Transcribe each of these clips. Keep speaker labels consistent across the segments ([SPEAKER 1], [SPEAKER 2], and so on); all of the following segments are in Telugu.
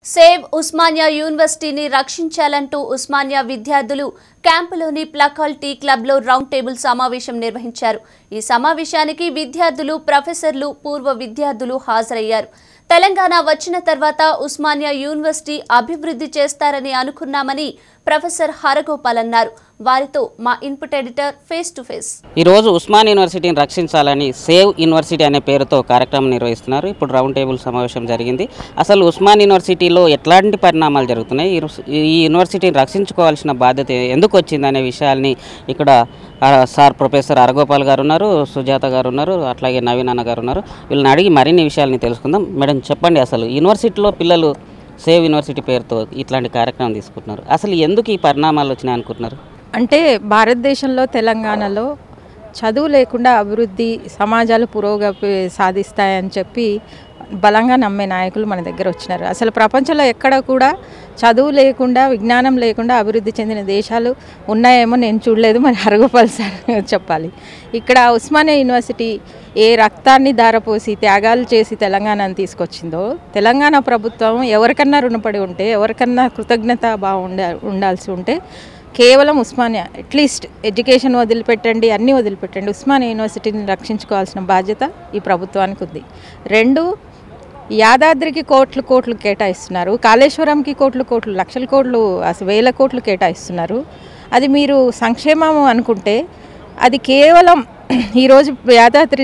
[SPEAKER 1] సేవ్ ఉస్మానియా యూనివర్సిటీని రక్షించాలంటూ ఉస్మానియా విద్యార్థులు క్యాంపులోని ప్లకాల్ టీ క్లబ్లో రౌండ్ టేబుల్ సమావేశం నిర్వహించారు ఈ సమావేశానికి విద్యార్థులు ప్రొఫెసర్లు పూర్వ విద్యార్థులు హాజరయ్యారు తెలంగాణ వచ్చిన తర్వాత ఉస్మానియా యూనివర్సిటీ అభివృద్ధి చేస్తారని అనుకున్నామని ప్రొఫెసర్ హరగోపాల్ అన్నారు వారితో మా input editor face to face
[SPEAKER 2] ఈరోజు ఉస్మాన్ యూనివర్సిటీని రక్షించాలని సేవ్ యూనివర్సిటీ అనే పేరుతో కార్యక్రమం నిర్వహిస్తున్నారు ఇప్పుడు రౌండ్ టేబుల్ సమావేశం జరిగింది అసలు ఉస్మాన్ యూనివర్సిటీలో ఎట్లాంటి పరిణామాలు జరుగుతున్నాయి ఈ రుస్- ఈ యూనివర్సిటీని రక్షించుకోవాల్సిన బాధ్యత ఎందుకు వచ్చింది అనే విషయాల్ని ఇక్కడ ఆ, సార్ ప్రొఫెసర్ అరగోపాల్ గారు ఉన్నారు సుజాత గారు ఉన్నారు అట్లాగే నవీన్ అన్న గారు ఉన్నారు వీళ్ళని అడిగి మరిన్ని విషయాల్ని తెలుసుకుందాం మేడం చెప్పండి అసలు యూనివర్సిటీలో పిల్లలు సేవ్ యూనివర్సిటీ పేరుతో ఇట్లాంటి కార్యక్రమం తీసుకుంటున్నారు అసలు ఎందుకు ఈ పరిణామాలు వచ్చినాయి అనుకుంటున్నారు
[SPEAKER 3] అంటే భారతదేశంలో తెలంగాణలో చదువు లేకుండా అభివృద్ధి సమాజాలు పురోగతి సాధిస్తాయని చెప్పి బలంగా నమ్మే నాయకులు మన దగ్గర వచ్చినారు అసలు ప్రపంచంలో ఎక్కడ కూడా చదువు లేకుండా విజ్ఞానం లేకుండా అభివృద్ధి చెందిన దేశాలు ఉన్నాయేమో నేను చూడలేదు మరి హరగోపాల్ సార్ చెప్పాలి ఇక్కడ ఉస్మానియా యూనివర్సిటీ ఏ రక్తాన్ని దారపోసి త్యాగాలు చేసి తెలంగాణను తీసుకొచ్చిందో తెలంగాణ ప్రభుత్వం ఎవరికన్నా రుణపడి ఉంటే ఎవరికన్నా కృతజ్ఞత బాగుండ ఉండాల్సి ఉంటే కేవలం ఉస్మానియా అట్లీస్ట్ ఎడ్యుకేషన్ వదిలిపెట్టండి అన్నీ వదిలిపెట్టండి ఉస్మానియా యూనివర్సిటీని రక్షించుకోవాల్సిన బాధ్యత ఈ ప్రభుత్వానికి ఉంది రెండు యాదాద్రికి కోట్లు కోట్లు కేటాయిస్తున్నారు కాళేశ్వరంకి కోట్లు కోట్లు లక్షల కోట్లు అసలు వేల కోట్లు కేటాయిస్తున్నారు అది మీరు సంక్షేమం అనుకుంటే అది కేవలం ఈరోజు యాదాద్రి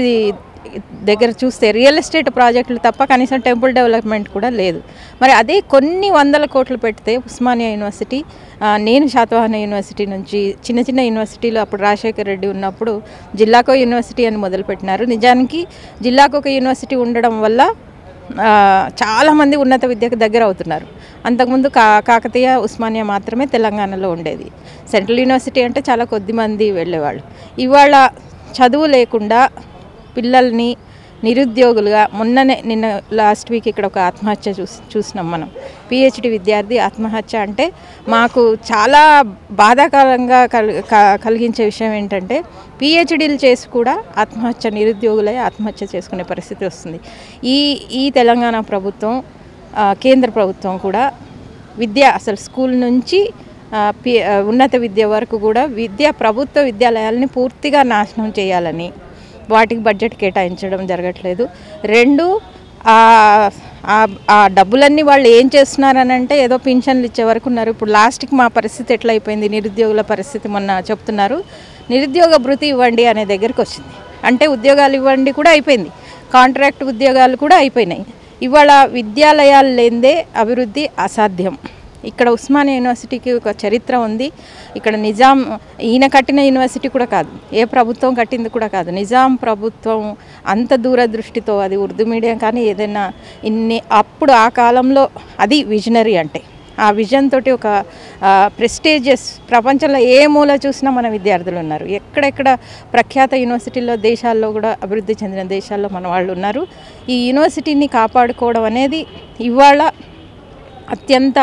[SPEAKER 3] దగ్గర చూస్తే రియల్ ఎస్టేట్ ప్రాజెక్టులు తప్ప కనీసం టెంపుల్ డెవలప్మెంట్ కూడా లేదు మరి అదే కొన్ని వందల కోట్లు పెడితే ఉస్మానియా యూనివర్సిటీ ఆ, నేను శాతవాహన యూనివర్సిటీ నుంచి చిన్న చిన్న యూనివర్సిటీలు అప్పుడు రాజశేఖర్ రెడ్డి ఉన్నప్పుడు జిల్లాకో యూనివర్సిటీ అని మొదలుపెట్టినారు నిజానికి జిల్లాకు ఒక యూనివర్సిటీ ఉండడం వల్ల ఆ, చాలామంది ఉన్నత విద్యకు దగ్గర అవుతున్నారు అంతకుముందు కా కాకతీయ ఉస్మానియా మాత్రమే తెలంగాణలో ఉండేది సెంట్రల్ యూనివర్సిటీ అంటే చాలా కొద్ది మంది వెళ్ళేవాళ్ళు ఇవాళ చదువు లేకుండా పిల్లల్ని నిరుద్యోగులుగా మొన్ననే నిన్న లాస్ట్ వీక్ ఇక్కడ ఒక ఆత్మహత్య చూసి చూసినాం మనం పిహెచ్డి విద్యార్థి ఆత్మహత్య అంటే మాకు చాలా బాధాకరంగా కల్ క- కలిగించే విషయం ఏంటంటే పిహెచ్డీలు చేసి కూడా ఆత్మహత్య నిరుద్యోగులై ఆత్మహత్య చేసుకునే పరిస్థితి వస్తుంది ఈ ఈ తెలంగాణ ప్రభుత్వం ఆ, కేంద్ర ప్రభుత్వం కూడా విద్య అసలు స్కూల్ నుంచి ఆ, పి ఆ, ఉన్నత విద్య వరకు కూడా విద్య ప్రభుత్వ విద్యాలయాలని పూర్తిగా నాశనం చేయాలని వాటికి బడ్జెట్ కేటాయించడం జరగట్లేదు రెండు ఆ ఆ- ఆ డబ్బులన్నీ వాళ్ళు ఏం చేస్తున్నారని అంటే ఏదో పింఛన్లు ఇచ్చే వరకు ఉన్నారు ఇప్పుడు లాస్ట్కి మా పరిస్థితి ఎట్లా అయిపోయింది నిరుద్యోగుల పరిస్థితి మొన్న చెప్తున్నారు నిరుద్యోగ భృతి ఇవ్వండి అనే దగ్గరికి వచ్చింది అంటే ఉద్యోగాలు ఇవ్వండి కూడా అయిపోయింది కాంట్రాక్ట్ ఉద్యోగాలు కూడా అయిపోయినాయి ఇవాళ విద్యాలయాలు లేనిదే అభివృద్ధి అసాధ్యం ఇక్కడ ఉస్మానియా యూనివర్సిటీకి ఒక చరిత్ర ఉంది ఇక్కడ నిజాం ఈయన కట్టిన యూనివర్సిటీ కూడా కాదు ఏ ప్రభుత్వం కట్టింది కూడా కాదు నిజాం ప్రభుత్వం అంత దూరదృష్టితో అది ఉర్దూ మీడియం కానీ ఏదైనా ఇన్ని అప్పుడు ఆ కాలంలో అది విజనరీ అంటే ఆ విజన్ తోటి ఒక ప్రెస్టేజియస్ ప్రపంచంలో ఏ మూల చూసినా మన విద్యార్థులు ఉన్నారు ఎక్కడెక్కడ ప్రఖ్యాత యూనివర్సిటీల్లో దేశాల్లో కూడా అభివృద్ధి చెందిన దేశాల్లో మన వాళ్ళు ఉన్నారు ఈ యూనివర్సిటీని కాపాడుకోవడం అనేది ఇవాళ అత్యంత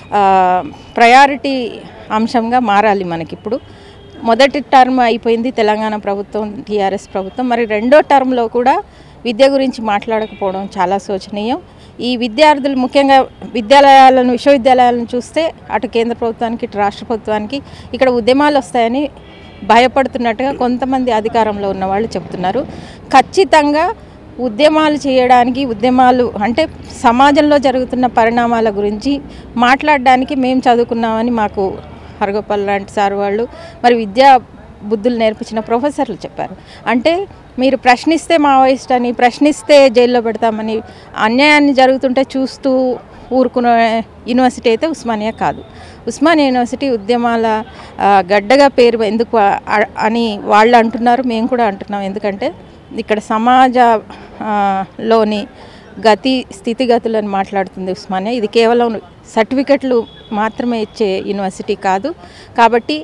[SPEAKER 3] ప్రయారిటీ అంశంగా మారాలి మనకిప్పుడు మొదటి టర్మ్ అయిపోయింది తెలంగాణ ప్రభుత్వం టీఆర్ఎస్ ప్రభుత్వం మరి రెండో టర్మ్లో కూడా విద్య గురించి మాట్లాడకపోవడం చాలా శోచనీయం ఈ విద్యార్థులు ముఖ్యంగా విద్యాలయాలను విశ్వవిద్యాలయాలను చూస్తే అటు కేంద్ర ప్రభుత్వానికి ఇటు రాష్ట్ర ప్రభుత్వానికి ఇక్కడ ఉద్యమాలు వస్తాయని భయపడుతున్నట్టుగా కొంతమంది అధికారంలో ఉన్న వాళ్ళు చెప్తున్నారు ఖచ్చితంగా ఉద్యమాలు చేయడానికి ఉద్యమాలు అంటే సమాజంలో జరుగుతున్న పరిణామాల గురించి మాట్లాడడానికి మేము చదువుకున్నామని మాకు హరగోపాల్ లాంటి సార్ వాళ్ళు మరి విద్యా బుద్ధులు నేర్పించిన ప్రొఫెసర్లు చెప్పారు అంటే మీరు ప్రశ్నిస్తే మావోయిస్ట్ అని ప్రశ్నిస్తే జైల్లో పెడతామని అన్యాయాన్ని జరుగుతుంటే చూస్తూ ఊరుకునే యూనివర్సిటీ అయితే ఉస్మానియా కాదు ఉస్మానియా యూనివర్సిటీ ఉద్యమాల ఆ, గడ్డగా పేరు ఎందుకు ఆ- అని వాళ్ళు అంటున్నారు మేము కూడా అంటున్నాం ఎందుకంటే ఇక్కడ సమాజ ఆ, లోని గతి స్థితిగతులను మాట్లాడుతుంది ఉస్మానియా ఇది కేవలం సర్టిఫికెట్లు మాత్రమే ఇచ్చే యూనివర్సిటీ కాదు కాబట్టి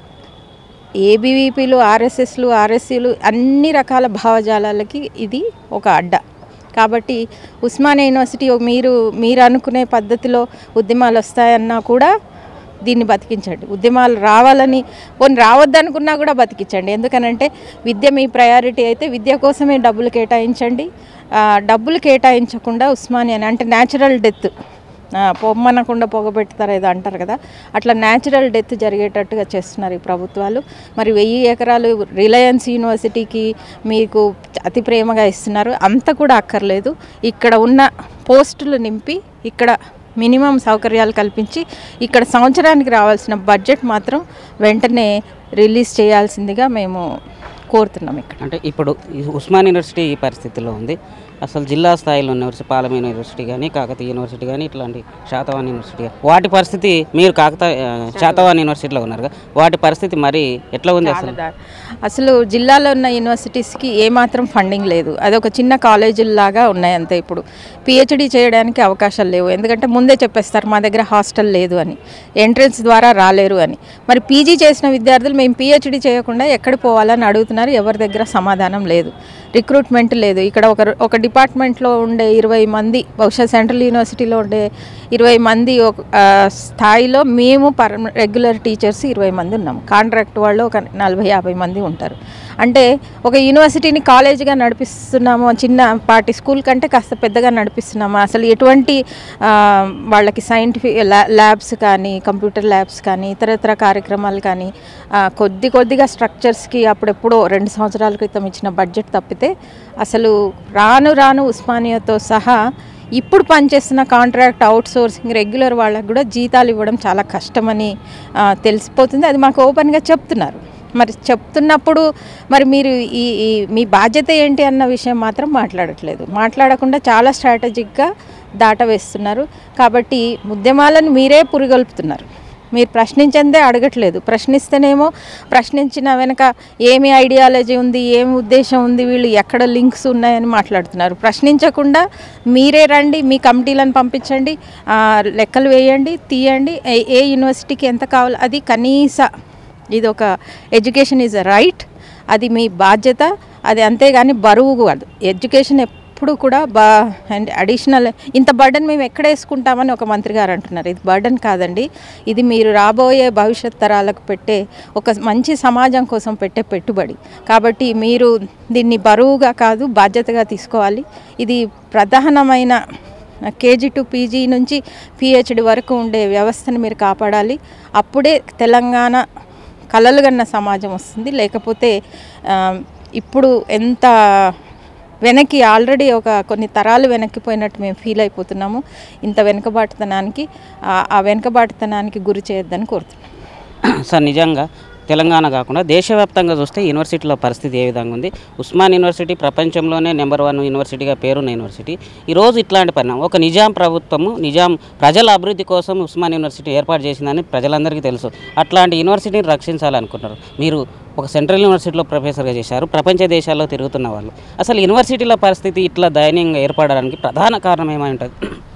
[SPEAKER 3] ఏబీవీపీలు ఆర్ఎస్ఎస్లు ఆర్ఎస్సీలు అన్ని రకాల భావజాలాలకి ఇది ఒక అడ్డ కాబట్టి ఉస్మానియా యూనివర్సిటీ మీరు మీరు అనుకునే పద్ధతిలో ఉద్యమాలు వస్తాయన్నా కూడా దీన్ని బతికించండి ఉద్యమాలు రావాలని కొన్ని రావద్దనుకున్నా కూడా బతికించండి ఎందుకనంటే విద్య మీ ప్రయారిటీ అయితే విద్య కోసమే డబ్బులు కేటాయించండి ఆ, డబ్బులు కేటాయించకుండా ఉస్మానియా అంటే న్యాచురల్ డెత్ ఆ, పొమ్మనకుండా పొగబెడతారు ఏదో అంటారు కదా అట్లా న్యాచురల్ డెత్ జరిగేటట్టుగా చేస్తున్నారు ఈ ప్రభుత్వాలు మరి వెయ్యి ఎకరాలు రిలయన్స్ యూనివర్సిటీకి మీకు అతి ప్రేమగా ఇస్తున్నారు అంత కూడా అక్కర్లేదు ఇక్కడ ఉన్న పోస్టులు నింపి ఇక్కడ మినిమం సౌకర్యాలు కల్పించి ఇక్కడ సంవత్సరానికి రావాల్సిన బడ్జెట్ మాత్రం వెంటనే రిలీజ్ చేయాల్సిందిగా మేము కోరుతున్నాం ఇక్కడ
[SPEAKER 2] అంటే ఇప్పుడు ఈ ఉస్మాన్ యూనివర్సిటీ ఈ పరిస్థితిలో ఉంది అసలు జిల్లా స్థాయిలో యూనివర్సిటీ పాలమీన యూనివర్సిటీ కానీ కాకతీయ యూనివర్సిటీ కానీ ఇట్లాంటి శాతవాన్ యూనివర్సిటీ కానీ వాటి పరిస్థితి మీరు కాకత శాతవాన్ యూనివర్సిటీలో ఉన్నారు కదా వాటి పరిస్థితి మరి ఎట్లా ఉంది అసలు
[SPEAKER 3] దా- అసలు జిల్లాలో ఉన్న యూనివర్సిటీస్కి ఏమాత్రం ఫండింగ్ లేదు అది ఒక చిన్న కాలేజీల్లాగా ఉన్నాయి అంతే ఇప్పుడు పిహెచ్డి చేయడానికి అవకాశాలు లేవు ఎందుకంటే ముందే చెప్పేస్తారు మా దగ్గర హాస్టల్ లేదు అని ఎంట్రన్స్ ద్వారా రాలేరు అని మరి పీజీ చేసిన విద్యార్థులు మేము పిహెచ్డి చేయకుండా ఎక్కడ పోవాలని అడుగుతున్నారు ఎవరి దగ్గర సమాధానం లేదు రిక్రూట్మెంట్ లేదు ఇక్కడ ఒక ఒక డిపార్ట్మెంట్లో ఉండే ఇరవై మంది బహుశా సెంట్రల్ యూనివర్సిటీలో ఉండే ఇరవై మంది ఒక ఆ, స్థాయిలో మేము పర్ రెగ్యులర్ టీచర్స్ ఇరవై మంది ఉన్నాం కాంట్రాక్ట్ వాళ్ళు ఒక నలభై యాభై మంది ఉంటారు అంటే ఒక యూనివర్సిటీని కాలేజీగా నడిపిస్తున్నాము చిన్న పార్టీ స్కూల్ కంటే కాస్త పెద్దగా నడిపిస్తున్నాము అసలు ఎటువంటి ఆ, వాళ్ళకి సైంటిఫిక్ ల్యాబ్స్ కానీ కంప్యూటర్ ల్యాబ్స్ కానీ ఇతరత్ర కార్యక్రమాలు కానీ ఆ, కొద్ది కొద్దిగా స్ట్రక్చర్స్కి అప్పుడెప్పుడో రెండు సంవత్సరాల క్రితం ఇచ్చిన బడ్జెట్ తప్పితే అసలు రాను రాను ఉస్మానియాతో సహా ఇప్పుడు పనిచేస్తున్న కాంట్రాక్ట్ అవుట్ సోర్సింగ్ రెగ్యులర్ వాళ్ళకి కూడా జీతాలు ఇవ్వడం చాలా కష్టమని ఆ, తెలిసిపోతుంది అది మాకు ఓపెన్గా చెప్తున్నారు మరి చెప్తున్నప్పుడు మరి మీరు ఈ ఈ మీ బాధ్యత ఏంటి అన్న విషయం మాత్రం మాట్లాడట్లేదు మాట్లాడకుండా చాలా స్ట్రాటజిక్గా దాట వేస్తున్నారు కాబట్టి ఉద్యమాలను మీరే పురిగొల్పుతున్నారు మీరు ప్రశ్నించిందే అడగట్లేదు ప్రశ్నిస్తేనేమో ప్రశ్నించిన వెనక ఏమి ఐడియాలజీ ఉంది ఏమి ఉద్దేశం ఉంది వీళ్ళు ఎక్కడ లింక్స్ ఉన్నాయని మాట్లాడుతున్నారు ప్రశ్నించకుండా మీరే రండి మీ కమిటీలను పంపించండి ఆ, లెక్కలు వేయండి తీయండి ఏ- ఏ యూనివర్సిటీకి ఎంత కావాలి అది కనీస ఇది ఒక ఎడ్యుకేషన్ ఈజ్ అ రైట్ అది మీ బాధ్యత అది అంతేగాని బరువు కాదు ఎడ్యుకేషన్ ఎప్పుడు కూడా బా అండ్ అడిషనల్ ఇంత బర్డన్ మేము ఎక్కడ వేసుకుంటామని ఒక మంత్రి గారు అంటున్నారు ఇది బర్డన్ కాదండి ఇది మీరు రాబోయే భవిష్యత్ తరాలకు పెట్టే ఒక మంచి సమాజం కోసం పెట్టే పెట్టుబడి కాబట్టి మీరు దీన్ని బరువుగా కాదు బాధ్యతగా తీసుకోవాలి ఇది ప్రధానమైన కేజీ టు పీజీ నుంచి పిహెచ్డి వరకు ఉండే వ్యవస్థను మీరు కాపాడాలి అప్పుడే తెలంగాణ కలలుగన్న సమాజం వస్తుంది లేకపోతే ఆ, ఇప్పుడు ఎంత వెనక్కి ఆల్రెడీ ఒక కొన్ని తరాలు వెనక్కిపోయినట్టు మేము ఫీల్ అయిపోతున్నాము ఇంత వెనుకబాటుతనానికి ఆ- ఆ వెనుకబాటుతనానికి గురి చేయొద్దని కోరుతున్నాం
[SPEAKER 2] సార్ నిజంగా తెలంగాణ కాకుండా దేశవ్యాప్తంగా చూస్తే యూనివర్సిటీల పరిస్థితి ఏ విధంగా ఉంది ఉస్మాన్ యూనివర్సిటీ ప్రపంచంలోనే నెంబర్ వన్ యూనివర్సిటీగా పేరున్న యూనివర్సిటీ ఈరోజు ఇట్లాంటి పరిణామం ఒక నిజాం ప్రభుత్వము నిజాం ప్రజల అభివృద్ధి కోసం ఉస్మాన్ యూనివర్సిటీ ఏర్పాటు చేసిందని ప్రజలందరికీ తెలుసు అట్లాంటి యూనివర్సిటీని రక్షించాలనుకున్నారు మీరు ఒక సెంట్రల్ యూనివర్సిటీలో ప్రొఫెసర్గా చేశారు ప్రపంచ దేశాల్లో తిరుగుతున్న వాళ్ళు అసలు యూనివర్సిటీల పరిస్థితి ఇట్లా దయనీయంగా ఏర్పడడానికి ప్రధాన కారణం ఏమై ఉంటుంది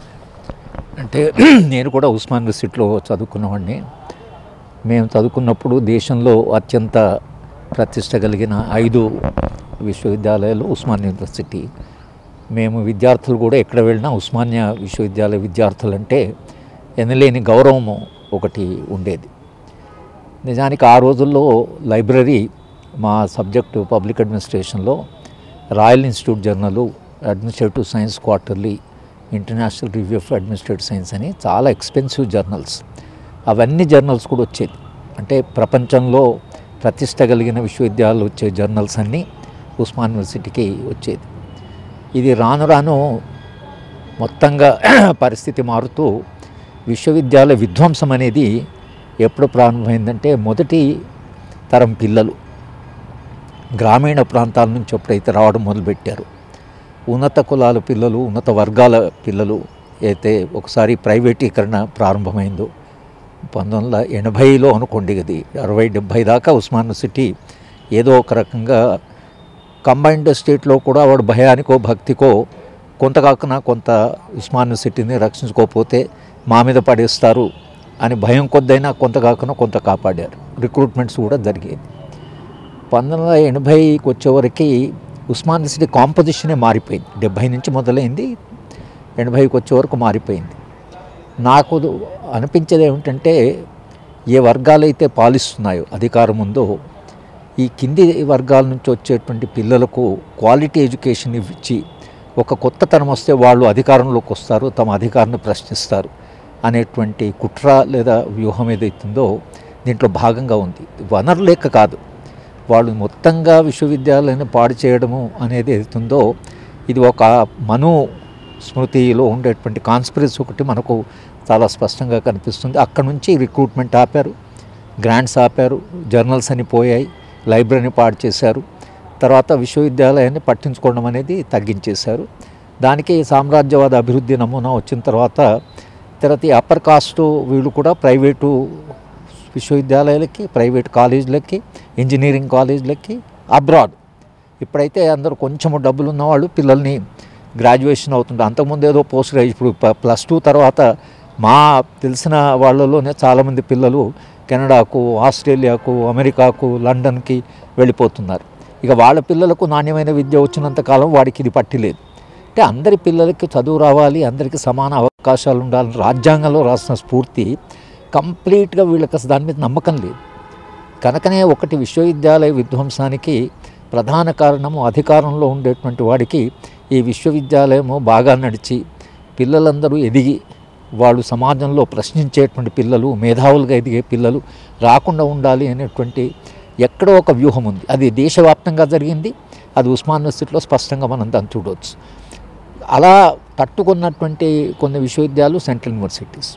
[SPEAKER 4] అంటే నేను కూడా ఉస్మాన్ యూనివర్సిటీలో చదువుకున్నవాడిని మేము చదువుకున్నప్పుడు దేశంలో అత్యంత ప్రతిష్ట కలిగిన ఐదు విశ్వవిద్యాలయాలు ఉస్మాన్ యూనివర్సిటీ మేము విద్యార్థులు కూడా ఎక్కడ వెళ్ళినా ఉస్మానియా విశ్వవిద్యాలయ విద్యార్థులు అంటే ఎనలేని గౌరవము ఒకటి ఉండేది నిజానికి ఆ రోజుల్లో లైబ్రరీ మా సబ్జెక్టు పబ్లిక్ అడ్మినిస్ట్రేషన్లో royal institute journal administrative science quarterly international review of administrative science అని చాలా ఎక్స్పెన్సివ్ జర్నల్స్ అవన్నీ జర్నల్స్ కూడా వచ్చేది అంటే ప్రపంచంలో ప్రతిష్ట కలిగిన విశ్వవిద్యాలయాలు వచ్చే జర్నల్స్ అన్నీ ఉస్మాన్ యూనివర్సిటీకి వచ్చేది ఇది రాను రాను మొత్తంగా పరిస్థితి మారుతూ విశ్వవిద్యాలయ విధ్వంసం అనేది ఎప్పుడు ప్రారంభమైందంటే మొదటి తరం పిల్లలు గ్రామీణ ప్రాంతాల నుంచి ఎప్పుడైతే రావడం మొదలుపెట్టారు ఉన్నత కులాల పిల్లలు ఉన్నత వర్గాల పిల్లలు అయితే ఒకసారి ప్రైవేటీకరణ ప్రారంభమైందో పంతొమ్మిది వందల ఎనభైలో అనుకోండి ఇది అరవై డెబ్భై దాకా ఉస్మాన్ యూనివర్సిటీ ఏదో ఒక రకంగా కంబైన్డ్ స్టేట్లో కూడా వాడు భయానికో భక్తికో కొంత కాకుండా కొంత ఉస్మాన్ యూనివర్సిటీని రక్షించుకోకపోతే మా మీద పడేస్తారు అని భయం కొద్దైనా కొంత కాకుండా కొంత కాపాడారు రిక్రూట్మెంట్స్ కూడా జరిగేది పంతొమ్మిది వందల ఎనభైకి వచ్చేవరకు ఉస్మాన్ యూనివర్సిటీ కాంపోజిషనే మారిపోయింది డెబ్భై నుంచి మొదలైంది ఎనభైకి వచ్చే వరకు మారిపోయింది నాకు అనిపించేది ఏమిటంటే ఏ వర్గాలైతే పాలిస్తున్నాయో అధికారం ఉందో ఈ కింది వర్గాల నుంచి వచ్చేటువంటి పిల్లలకు క్వాలిటీ ఎడ్యుకేషన్ ఇచ్చి ఒక కొత్త తరం వస్తే వాళ్ళు అధికారంలోకి వస్తారు తమ అధికారాన్ని ప్రశ్నిస్తారు అనేటువంటి కుట్ర లేదా వ్యూహం ఏదైతుందో దీంట్లో భాగంగా ఉంది వనరు లేక కాదు వాళ్ళు మొత్తంగా విశ్వవిద్యాలయాన్ని పాడు చేయడము అనేది ఏదైతుందో ఇది ఒక మను స్మృతిలో ఉండేటువంటి కాన్స్పిరసీ ఒకటి మనకు చాలా స్పష్టంగా కనిపిస్తుంది అక్కడ నుంచి రిక్రూట్మెంట్ ఆపారు గ్రాంట్స్ ఆపారు జర్నల్స్ అని పోయాయి లైబ్రరీని పాడు చేశారు తర్వాత విశ్వవిద్యాలయాన్ని పట్టించుకోవడం అనేది తగ్గించేశారు దానికి సామ్రాజ్యవాద అభివృద్ధి నమూనా వచ్చిన తర్వాత తర్వాత ఈ అప్పర్ కాస్ట్ వీళ్ళు కూడా ప్రైవేటు విశ్వవిద్యాలయాలకి ప్రైవేట్ కాలేజీలకి ఇంజనీరింగ్ కాలేజీలకి అబ్రాడ్ ఇప్పుడైతే అందరూ కొంచెము డబ్బులు ఉన్నవాళ్ళు పిల్లల్ని గ్రాడ్యుయేషన్ అవుతుంటారు అంతకుముందు ఏదో పోస్ట్ గ్రాడ్యుయేట్ ఇప్పుడు ప- ప్లస్ టూ తర్వాత మా తెలిసిన వాళ్ళలోనే చాలామంది పిల్లలు కెనడాకు ఆస్ట్రేలియాకు అమెరికాకు లండన్కి వెళ్ళిపోతున్నారు ఇక వాళ్ళ పిల్లలకు నాణ్యమైన విద్య వచ్చినంత కాలం వాడికి ఇది పట్టిలేదు అంటే అందరి పిల్లలకి చదువు రావాలి అందరికీ సమాన అవకాశాలు ఉండాలని రాజ్యాంగంలో రాసిన స్ఫూర్తి కంప్లీట్గా వీళ్ళకి అసలు దాని మీద నమ్మకం లేదు కనుకనే ఒకటి విశ్వవిద్యాలయ విధ్వంసానికి ప్రధాన కారణము అధికారంలో ఉండేటువంటి వాడికి ఈ విశ్వవిద్యాలయము బాగా నడిచి పిల్లలందరూ ఎదిగి వాళ్ళు సమాజంలో ప్రశ్నించేటువంటి పిల్లలు మేధావులుగా ఎదిగే పిల్లలు రాకుండా ఉండాలి అనేటువంటి ఎక్కడో ఒక వ్యూహం ఉంది అది దేశవ్యాప్తంగా జరిగింది అది ఉస్మాన్ యూనివర్సిటీలో స్పష్టంగా మనం దాన్ని చూడవచ్చు అలా తట్టుకున్నటువంటి కొన్ని విశ్వవిద్యాలయాలు సెంట్రల్ యూనివర్సిటీస్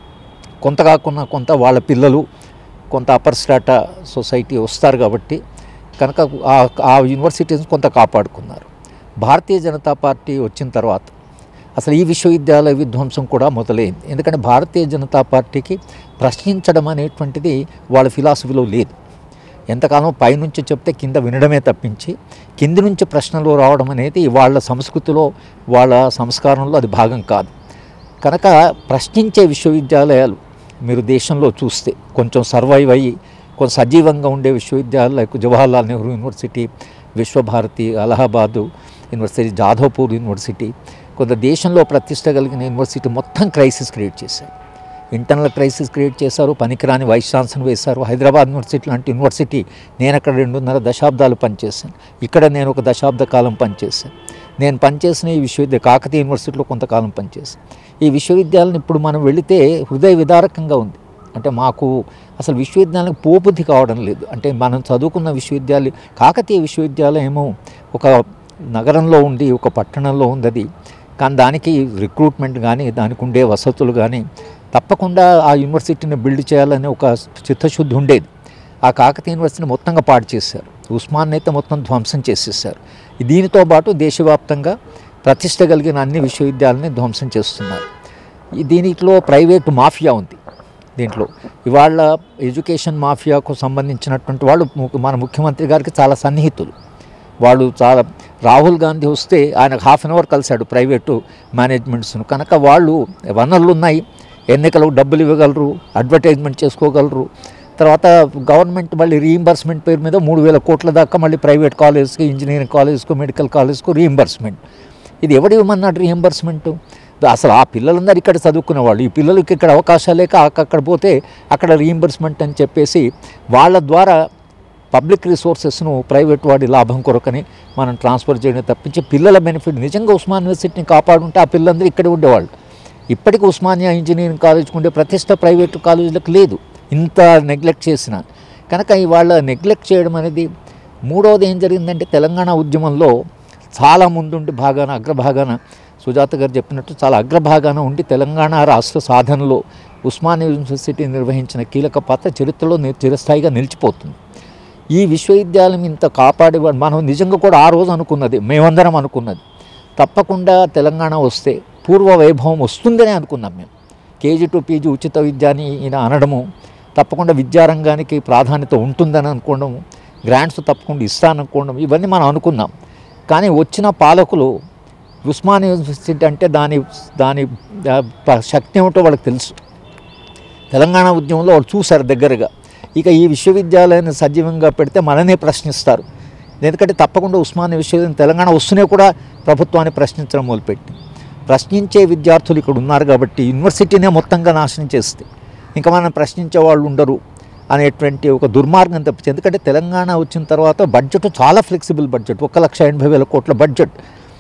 [SPEAKER 4] కొంత కాకుండా కొంత వాళ్ళ పిల్లలు కొంత అప్పర్ స్టాటా సొసైటీ వస్తారు కాబట్టి కనుక ఆ- ఆ యూనివర్సిటీస్ కొంత కాపాడుకున్నారు భారతీయ జనతా పార్టీ వచ్చిన తర్వాత అసలు ఈ విశ్వవిద్యాలయ విధ్వంసం కూడా మొదలైంది ఎందుకంటే భారతీయ జనతా పార్టీకి ప్రశ్నించడం అనేటువంటిది వాళ్ళ ఫిలాసఫీలో లేదు ఎంతకాలం పైనుంచి చెప్తే కింద వినడమే తప్పించి కింది నుంచి ప్రశ్నలు రావడం అనేది వాళ్ళ సంస్కృతిలో వాళ్ళ సంస్కారంలో అది భాగం కాదు కనుక ప్రశ్నించే విశ్వవిద్యాలయాలు మీరు దేశంలో చూస్తే కొంచెం సర్వైవ్ అయ్యి కొంచెం సజీవంగా ఉండే విశ్వవిద్యాలయాలకు Jawaharlal Nehru university Visvabharati Allahabad university Jadavpur university కొంత దేశంలో ప్రతిష్ట కలిగిన యూనివర్సిటీ మొత్తం క్రైసిస్ క్రియేట్ చేశారు ఇంటర్నల్ క్రైసిస్ క్రియేట్ చేశారు పనికిరాని వైస్ ఛాన్సలర్ వేశారు హైదరాబాద్ యూనివర్సిటీ లాంటి యూనివర్సిటీ నేను అక్కడ రెండున్నర దశాబ్దాలు పనిచేశాను ఇక్కడ నేను ఒక దశాబ్ద కాలం పనిచేశాను నేను పనిచేసిన ఈ విశ్వవిద్యాలయ కాకతీయ యూనివర్సిటీలో కొంతకాలం పనిచేశాను ఈ విశ్వవిద్యాలయం ఇప్పుడు మనం వెళితే హృదయ విదారకంగా ఉంది అంటే మాకు అసలు విశ్వవిద్యాలయం పోబుద్ధి కావడం లేదు అంటే మనం చదువుకున్న విశ్వవిద్యాలయం కాకతీయ విశ్వవిద్యాలయం ఏమో ఒక నగరంలో ఉండి ఒక పట్టణంలో ఉంది అది కానీ దానికి రిక్రూట్మెంట్ కానీ దానికి ఉండే వసతులు కానీ తప్పకుండా ఆ యూనివర్సిటీని బిల్డ్ చేయాలనే ఒక చిత్తశుద్ధి ఉండేది ఆ కాకతీయ యూనివర్సిటీని మొత్తంగా పాడు చేశారు ఉస్మాన్ అయితే మొత్తం ధ్వంసం చేసేసారు దీనితో పాటు దేశవ్యాప్తంగా ప్రతిష్ట కలిగిన అన్ని విశ్వవిద్యాలయాలని ధ్వంసం చేస్తున్నారు ఈ దీనిలో ప్రైవేటు మాఫియా ఉంది దీంట్లో ఇవాళ ఎడ్యుకేషన్ మాఫియాకు సంబంధించినటువంటి వాళ్ళు ము- మన ముఖ్యమంత్రి గారికి చాలా సన్నిహితులు వాళ్ళు చాలా రాహుల్ గాంధీ వస్తే ఆయనకు హాఫ్ అన్ అవర్ కలిశాడు ప్రైవేటు మేనేజ్మెంట్స్ను కనుక వాళ్ళు వనరులు ఉన్నాయి ఎన్నికలకు డబ్బులు ఇవ్వగలరు అడ్వర్టైజ్మెంట్ చేసుకోగలరు తర్వాత గవర్నమెంట్ మళ్ళీ రీయింబర్స్మెంట్ పేరు మీద మూడు వేల కోట్ల దాకా మళ్ళీ ప్రైవేట్ కాలేజ్కి ఇంజనీరింగ్ కాలేజ్కు మెడికల్ కాలేజ్కు రీయింబర్స్మెంట్ ఇది ఎవడు ఇవ్వమన్నాడు రీఎంబర్స్మెంట్ అసలు ఆ పిల్లలందరూ ఇక్కడ చదువుకునే వాళ్ళు ఈ పిల్లలకి ఇక్కడ అవకాశాలు లేక అక్క- అక్కడ పోతే అక్కడ రీఎంబర్స్మెంట్ అని చెప్పేసి వాళ్ళ ద్వారా పబ్లిక్ రిసోర్సెస్ను ప్రైవేట్ వాడి లాభం కొరకని మనం ట్రాన్స్ఫర్ చేయడం తప్పించి పిల్లల బెనిఫిట్ నిజంగా ఉస్మాన్ యూనివర్సిటీని కాపాడుంటే ఆ పిల్లలందరూ ఇక్కడే ఉండేవాళ్ళు ఇప్పటికీ ఉస్మానియా ఇంజనీరింగ్ కాలేజ్కి ఉండే ప్రతిష్ట ప్రైవేట్ కాలేజీలకు లేదు ఇంత నెగ్లెక్ట్ చేసిన కనుక ఇవాళ నెగ్లెక్ట్ చేయడం అనేది మూడవది ఏం జరిగిందంటే తెలంగాణ ఉద్యమంలో చాలా ముందుండి భాగాన అగ్రభాగాన సుజాత గారు చెప్పినట్టు చాలా అగ్రభాగాన ఉండి తెలంగాణ రాష్ట్ర సాధనలో ఉస్మానియా యూనివర్సిటీ నిర్వహించిన కీలక పాత్ర చరిత్రలో ని- చిరస్థాయిగా నిలిచిపోతుంది ఈ విశ్వవిద్యాలయం ఇంత కాపాడే మనం నిజంగా కూడా ఆ రోజు అనుకున్నది మేమందరం అనుకున్నది తప్పకుండా తెలంగాణ వస్తే పూర్వ వైభవం వస్తుందనే అనుకున్నాం మేము కేజీ టు పీజీ ఉచిత విద్య అని ఈయన అనడము తప్పకుండా విద్యారంగానికి ప్రాధాన్యత ఉంటుందని అనుకోవడం గ్రాంట్స్ తప్పకుండా ఇస్తాననుకోవడం ఇవన్నీ మనం అనుకున్నాం కానీ వచ్చిన పాలకులు ఉస్మాన్ యూనివర్సిటీ అంటే దాని దాని ఆ, ప- శక్తి ఏమిటో వాళ్ళకి తెలుసు తెలంగాణ ఉద్యమంలో వాళ్ళు చూశారు దగ్గరగా ఇక ఈ విశ్వవిద్యాలయాన్ని సజీవంగా పెడితే మననే ప్రశ్నిస్తారు ఎందుకంటే తప్పకుండా ఉస్మానియా విశ్వవిద్యాలయం తెలంగాణ వస్తూనే కూడా ప్రభుత్వాన్ని ప్రశ్నించడం మొదలుపెట్టి ప్రశ్నించే విద్యార్థులు ఇక్కడ ఉన్నారు కాబట్టి యూనివర్సిటీనే మొత్తంగా నాశనం చేస్తే ఇంకా మనం ప్రశ్నించే వాళ్ళు ఉండరు అనేటువంటి ఒక దుర్మార్గం తప్పించి ఎందుకంటే తెలంగాణ వచ్చిన తర్వాత బడ్జెట్ చాలా ఫ్లెక్సిబుల్ బడ్జెట్ ఒక లక్ష ఎనభై వేల కోట్ల బడ్జెట్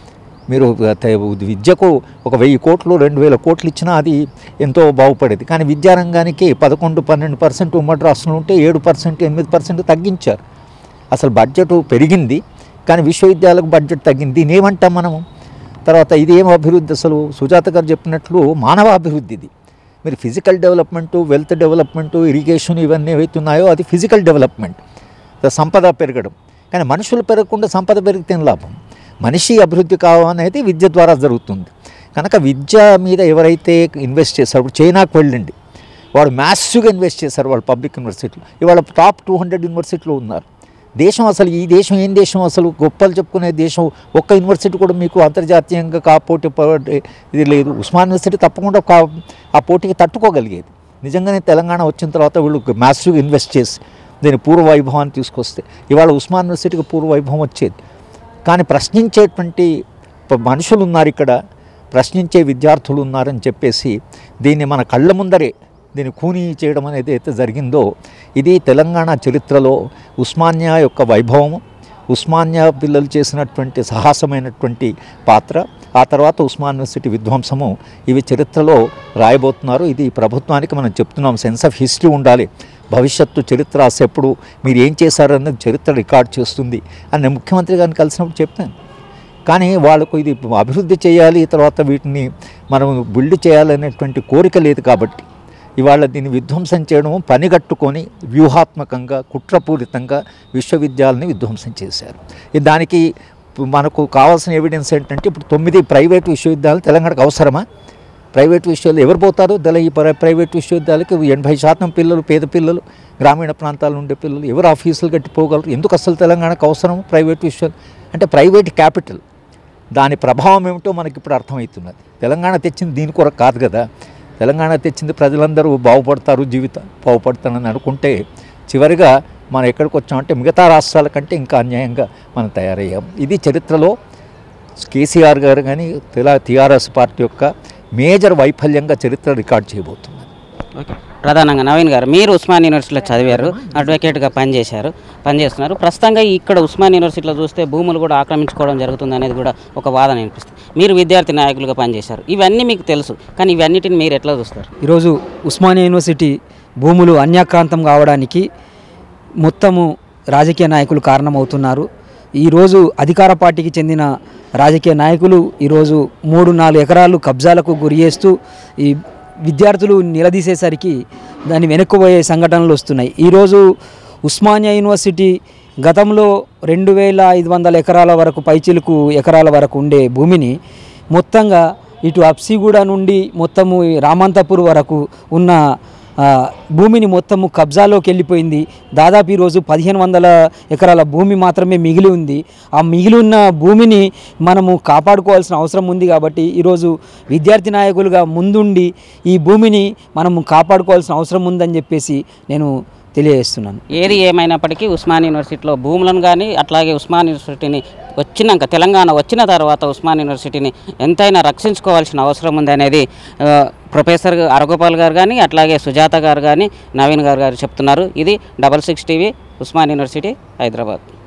[SPEAKER 4] మీరు తే- విద్యకు ఒక వెయ్యి కోట్లు రెండు వేల కోట్లు ఇచ్చినా అది ఎంతో బాగుపడేది కానీ విద్యారంగానికి పదకొండు పన్నెండు పర్సెంట్ ఉమ్మడి రాష్ట్రంలో ఉంటే ఏడు పర్సెంట్ ఎనిమిది పర్సెంట్ తగ్గించారు అసలు బడ్జెట్ పెరిగింది కానీ విశ్వవిద్యాలయాలకు బడ్జెట్ తగ్గింది దీన్ని ఏమంటాం మనము తర్వాత ఇది ఏం అభివృద్ధి అసలు సుజాత గారు చెప్పినట్లు మానవ అభివృద్ధి ఇది మీరు physical development wealth development irrigation ఇవన్నీ ఏవైతే ఉన్నాయో అది ఫిజికల్ డెవలప్మెంట్ సంపద పెరగడం కానీ మనుషులు పెరగకుండా సంపద పెరిగితే ఏం లాభం మనిషి అభివృద్ధి కావాలనేది విద్య ద్వారా జరుగుతుంది కనుక విద్య మీద ఎవరైతే ఇన్వెస్ట్ చేశారో ఇప్పుడు చైనాకు వెళ్ళండి వాడు మ్యాసివ్గా ఇన్వెస్ట్ చేశారు వాళ్ళు పబ్లిక్ యూనివర్సిటీలో ఇవాళ టాప్ టూ హండ్రెడ్ యూనివర్సిటీలో ఉన్నారు దేశం అసలు ఈ దేశం ఏం దేశం అసలు గొప్పలు చెప్పుకునే దేశం ఒక్క యూనివర్సిటీ కూడా మీకు అంతర్జాతీయంగా కా పోటీ పడే ఇది లేదు ఉస్మాన్ యూనివర్సిటీ తప్పకుండా కా ఆ పోటీకి తట్టుకోగలిగేది నిజంగానే తెలంగాణ వచ్చిన తర్వాత వీళ్ళు మ్యాసివ్గా ఇన్వెస్ట్ చేసి దీని పూర్వ వైభవాన్ని తీసుకొస్తే ఇవాళ ఉస్మాన్ యూనివర్సిటీకి పూర్వ వైభవం వచ్చేది కానీ ప్రశ్నించేటువంటి ప- మనుషులు ఉన్నారు ఇక్కడ ప్రశ్నించే విద్యార్థులు ఉన్నారని చెప్పేసి దీన్ని మన కళ్ళ ముందరే దీన్ని కూనీ చేయడం అనేది అయితే జరిగిందో ఇది తెలంగాణ చరిత్రలో ఉస్మానియా యొక్క వైభవము ఉస్మానియా పిల్లలు చేసినటువంటి సాహసమైనటువంటి పాత్ర ఆ తర్వాత ఉస్మాన్ యూనివర్సిటీ విధ్వంసము ఇవి చరిత్రలో రాయబోతున్నారు ఇది ప్రభుత్వానికి మనం చెప్తున్నాం సెన్స్ ఆఫ్ హిస్టరీ ఉండాలి భవిష్యత్తు చరిత్ర రాసేప్పుడు మీరు ఏం చేశారన్నది చరిత్ర రికార్డ్ చేస్తుంది అని నేను ముఖ్యమంత్రి గారిని కలిసినప్పుడు చెప్పాను కానీ వాళ్ళకు ఇది అభివృద్ధి చేయాలి తర్వాత వీటిని మనం బిల్డ్ చేయాలనేటువంటి కోరిక లేదు కాబట్టి ఇవాళ దీన్ని విధ్వంసం చేయడం పనిగట్టుకొని వ్యూహాత్మకంగా కుట్రపూరితంగా విశ్వవిద్యాలయాన్ని విధ్వంసం చేశారు ఇది దానికి మనకు కావాల్సిన ఎవిడెన్స్ ఏంటంటే ఇప్పుడు తొమ్మిది ప్రైవేట్ విశ్వవిద్యాలయాలు తెలంగాణకు అవసరమా ప్రైవేట్ విశ్వవిద్యాలయాలు ఎవరు పోతారు దళ ఈ ప్ర- ప్రైవేట్ విశ్వవిద్యాలయాలకు ఎనభై శాతం పిల్లలు పేద పిల్లలు గ్రామీణ ప్రాంతాల్లో ఉండే పిల్లలు ఎవరు ఆఫీసులు కట్టిపోగలరు ఎందుకు అసలు తెలంగాణకు అవసరం ప్రైవేట్ విశ్వవిద్యాలయం అంటే ప్రైవేట్ క్యాపిటల్ దాని ప్రభావం ఏమిటో మనకి ఇప్పుడు అర్థమవుతున్నది తెలంగాణ తెచ్చింది దీని కొరకు కాదు కదా తెలంగాణ తెచ్చింది ప్రజలందరూ బాగుపడతారు జీవితం బాగుపడతారని అనుకుంటే చివరిగా మనం ఎక్కడికి వచ్చామంటే మిగతా రాష్ట్రాల కంటే ఇంకా అన్యాయంగా మనం తయారయ్యాం ఇది చరిత్రలో కేసీఆర్ గారు కానీ తెలా టీఆర్ఎస్ పార్టీ యొక్క మేజర్ వైఫల్యంగా చరిత్ర రికార్డ్ చేయబోతుంది
[SPEAKER 2] ఓకే ప్రధానంగా నవీన్ గారు మీరు ఉస్మాన్ యూనివర్సిటీలో చదివారు అడ్వకేట్గా పనిచేశారు పనిచేస్తున్నారు ప్రస్తుతంగా ఇక్కడ ఉస్మాన్ యూనివర్సిటీలో చూస్తే భూములు కూడా ఆక్రమించుకోవడం జరుగుతుంది అనేది కూడా ఒక వాదన అనిపిస్తుంది మీరు విద్యార్థి నాయకులుగా పనిచేశారు ఇవన్నీ మీకు తెలుసు కానీ ఇవన్నిటిని మీరు ఎట్లా చూస్తారు
[SPEAKER 5] ఈరోజు ఉస్మానియా యూనివర్సిటీ భూములు అన్యాక్రాంతం కావడానికి మొత్తము రాజకీయ నాయకులు కారణమవుతున్నారు ఈరోజు అధికార పార్టీకి చెందిన రాజకీయ నాయకులు ఈరోజు మూడు నాలుగు ఎకరాలు కబ్జాలకు గురి చేస్తూ ఈ విద్యార్థులు నిలదీసేసరికి దాన్ని వెనక్కుపోయే సంఘటనలు వస్తున్నాయి ఈరోజు ఉస్మానియా యూనివర్సిటీ గతంలో రెండు వేల ఐదు వందల ఎకరాల వరకు పైచిలుకు ఎకరాల వరకు ఉండే భూమిని మొత్తంగా ఇటు అప్సిగూడ నుండి మొత్తము ఈ రామంతపూర్ వరకు ఉన్న ఆ, భూమిని మొత్తము కబ్జాలోకి వెళ్ళిపోయింది దాదాపు ఈరోజు పదిహేను వందల ఎకరాల భూమి మాత్రమే మిగిలి ఉంది ఆ మిగిలి ఉన్న భూమిని మనము కాపాడుకోవాల్సిన అవసరం ఉంది కాబట్టి ఈరోజు విద్యార్థి నాయకులుగా ముందుండి ఈ భూమిని మనము కాపాడుకోవాల్సిన అవసరం ఉందని చెప్పేసి నేను తెలియజేస్తున్నాను
[SPEAKER 2] ఏది ఏమైనప్పటికీ ఉస్మాన్ యూనివర్సిటీలో భూములను కానీ అట్లాగే ఉస్మాన్ యూనివర్సిటీని వచ్చినాక తెలంగాణ వచ్చిన తర్వాత ఉస్మాన్ యూనివర్సిటీని ఎంతైనా రక్షించుకోవాల్సిన అవసరం ఉంది అనేది ఆ, ప్రొఫెసర్ అరగోపాల్ గారు కానీ అట్లాగే సుజాత గారు కానీ నవీన్ గారు గారు చెప్తున్నారు ఇది double six TV Osman university Hyderabad